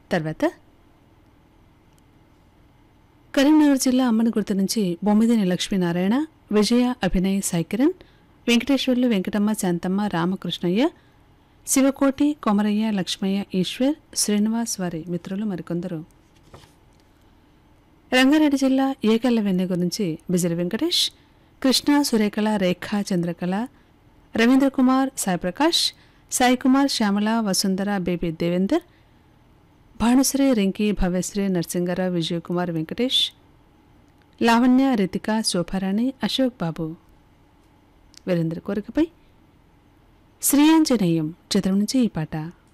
తర్వాత కరీంనగర్ జిల్లా అమ్మనగుర్తు నుంచి బొమ్మిదిని లక్ష్మీనారాయణ విజయ అభినయ్ సాయికిరణ్ వెంకటేశ్వర్లు వెంకటమ్మ శాంతమ్మ రామకృష్ణయ్య శివకోటి కొమరయ్య లక్ష్మయ్య ఈశ్వర్ శ్రీనివాస్ వారి మిత్రులు మరికొందరు రంగారెడ్డి జిల్లా ఏకల్ల వెన్నె గురించి బిజిలి వెంకటేష్ కృష్ణ సురేఖల రేఖ చంద్రకళ రవీంద్ర కుమార్ సాయిప్రకాష్ సాయి కుమార్ శ్యామల వసుంధర బేబీ దేవేందర్ భానుశ్రీ రింకి భవ్యశ్రీ నరసింగరావు విజయకుమార్ వెంకటేష్ లావణ్య రితిక శోభారాణి అశోక్ బాబు వీరందరి కోరికపై శ్రీయాంజనేయం చిత్రం నుంచి ఈ పాట